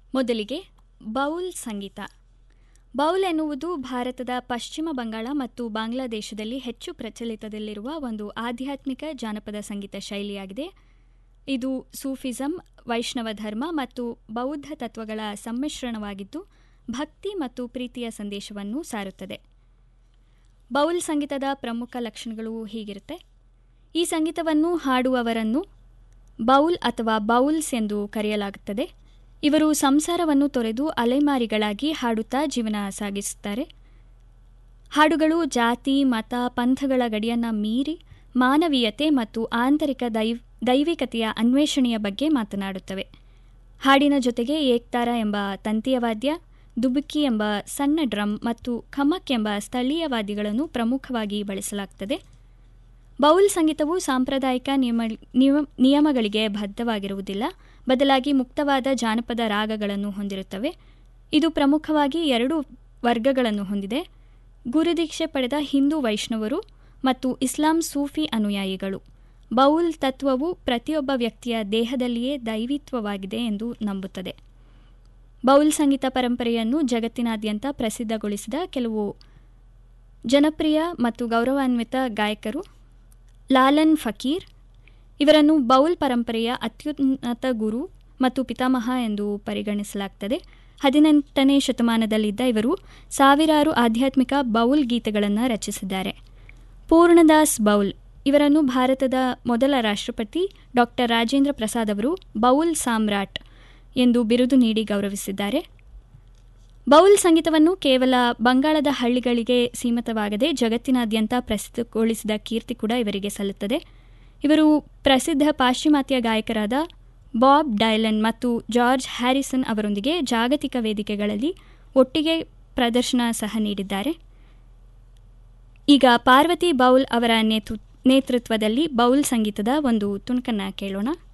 ಮೊದಲಿಗೆ ಬೌಲ್ ಸಂಗೀತ ಬೌಲ್ ಎನ್ನುವುದು ಭಾರತದ ಪಶ್ಚಿಮ ಬಂಗಾಳ ಮತ್ತು ಬಾಂಗ್ಲಾದೇಶದಲ್ಲಿ ಹೆಚ್ಚು ಪ್ರಚಲಿತದಲ್ಲಿರುವ ಒಂದು ಆಧ್ಯಾತ್ಮಿಕ ಜಾನಪದ ಸಂಗೀತ ಶೈಲಿಯಾಗಿದೆ ಇದು ಸೂಫಿಸಂ ವೈಷ್ಣವ ಧರ್ಮ ಮತ್ತು ಬೌದ್ಧ ತತ್ವಗಳ ಸಮ್ಮಿಶ್ರಣವಾಗಿದ್ದು ಭಕ್ತಿ ಮತ್ತು ಪ್ರೀತಿಯ ಸಂದೇಶವನ್ನು ಸಾರುತ್ತದೆ ಬೌಲ್ ಸಂಗೀತದ ಪ್ರಮುಖ ಲಕ್ಷಣಗಳು ಹೀಗಿರುತ್ತೆ ಈ ಸಂಗೀತವನ್ನು ಹಾಡುವವರನ್ನು ಬೌಲ್ ಅಥವಾ ಬೌಲ್ಸ್ ಎಂದು ಕರೆಯಲಾಗುತ್ತದೆ ಇವರು ಸಂಸಾರವನ್ನು ತೊರೆದು ಅಲೆಮಾರಿಗಳಾಗಿ ಹಾಡುತ್ತಾ ಜೀವನ ಸಾಗಿಸುತ್ತಾರೆ ಹಾಡುಗಳು ಜಾತಿ ಮತ ಪಂಥಗಳ ಗಡಿಯನ್ನು ಮೀರಿ ಮಾನವೀಯತೆ ಮತ್ತು ಆಂತರಿಕ ದೈವ್ ದೈವಿಕತೆಯ ಅನ್ವೇಷಣೆಯ ಬಗ್ಗೆ ಮಾತನಾಡುತ್ತವೆ ಹಾಡಿನ ಜೊತೆಗೆ ಏಕ್ತಾರ ಎಂಬ ತಂತಿಯ ವಾದ್ಯ ದುಬುಕಿ ಎಂಬ ಸಣ್ಣ ಡ್ರಮ್ ಮತ್ತು ಖಮಕ್ ಎಂಬ ಸ್ಥಳೀಯ ವಾದ್ಯಗಳನ್ನು ಪ್ರಮುಖವಾಗಿ ಬಳಸಲಾಗುತ್ತದೆ ಬೌಲ್ ಸಂಗೀತವು ಸಾಂಪ್ರದಾಯಿಕ ನಿಯಮ ನಿಯಮ ನಿಯಮಗಳಿಗೆ ಬದ್ಧವಾಗಿರುವುದಿಲ್ಲ ಬದಲಾಗಿ ಮುಕ್ತವಾದ ಜಾನಪದ ರಾಗಗಳನ್ನು ಹೊಂದಿರುತ್ತವೆ ಇದು ಪ್ರಮುಖವಾಗಿ ಎರಡು ವರ್ಗಗಳನ್ನು ಹೊಂದಿದೆ ಗುರುದೀಕ್ಷೆ ಪಡೆದ ಹಿಂದೂ ವೈಷ್ಣವರು ಮತ್ತು ಇಸ್ಲಾಂ ಸೂಫಿ ಅನುಯಾಯಿಗಳು ಬೌಲ್ ತತ್ವವು ಪ್ರತಿಯೊಬ್ಬ ವ್ಯಕ್ತಿಯ ದೇಹದಲ್ಲಿಯೇ ದೈವಿತ್ವವಾಗಿದೆ ಎಂದು ನಂಬುತ್ತದೆ ಬೌಲ್ ಸಂಗೀತ ಪರಂಪರೆಯನ್ನು ಜಗತ್ತಿನಾದ್ಯಂತ ಪ್ರಸಿದ್ಧಗೊಳಿಸಿದ ಕೆಲವು ಜನಪ್ರಿಯ ಮತ್ತು ಗೌರವಾನ್ವಿತ ಗಾಯಕರು ಲಾಲನ್ ಫಕೀರ್ ಇವರನ್ನು ಬೌಲ್ ಪರಂಪರೆಯ ಅತ್ಯುನ್ನತ ಗುರು ಮತ್ತು ಪಿತಾಮಹ ಎಂದು ಪರಿಗಣಿಸಲಾಗುತ್ತದೆ ಹದಿನೆಂಟನೇ ಶತಮಾನದಲ್ಲಿದ್ದ ಇವರು ಸಾವಿರಾರು ಆಧ್ಯಾತ್ಮಿಕ ಬೌಲ್ ಗೀತೆಗಳನ್ನು ರಚಿಸಿದ್ದಾರೆ ಪೂರ್ಣದಾಸ್ ಬೌಲ್ ಇವರನ್ನು ಭಾರತದ ಮೊದಲ ರಾಷ್ಟ್ರಪತಿ ಡಾಕ್ಟರ್ ರಾಜೇಂದ್ರ ಪ್ರಸಾದ್ ಅವರು ಬೌಲ್ ಸಾಮ್ರಾಟ್ ಎಂದು ಬಿರುದು ನೀಡಿ ಗೌರವಿಸಿದ್ದಾರೆ ಬೌಲ್ ಸಂಗೀತವನ್ನು ಕೇವಲ ಬಂಗಾಳದ ಹಳ್ಳಿಗಳಿಗೆ ಸೀಮಿತವಾಗದೆ ಜಗತ್ತಿನಾದ್ಯಂತ ಪ್ರಸಿದ್ಧಗೊಳಿಸಿದ ಕೀರ್ತಿ ಕೂಡ ಇವರಿಗೆ ಸಲ್ಲುತ್ತದೆ ಇವರು ಪ್ರಸಿದ್ಧ ಪಾಶ್ಚಿಮಾತ್ಯ ಗಾಯಕರಾದ ಬಾಬ್ ಡೈಲನ್ ಮತ್ತು ಜಾರ್ಜ್ ಹ್ಯಾರಿಸನ್ ಅವರೊಂದಿಗೆ ಜಾಗತಿಕ ವೇದಿಕೆಗಳಲ್ಲಿ ಒಟ್ಟಿಗೆ ಪ್ರದರ್ಶನ ಸಹ ನೀಡಿದ್ದಾರೆ ಈಗ ಪಾರ್ವತಿ ಬೌಲ್ ಅವರ ನೇತೃತ್ವದಲ್ಲಿ ಬೌಲ್ ಸಂಗೀತದ ಒಂದು ತುಣುಕನ್ನು ಕೇಳೋಣ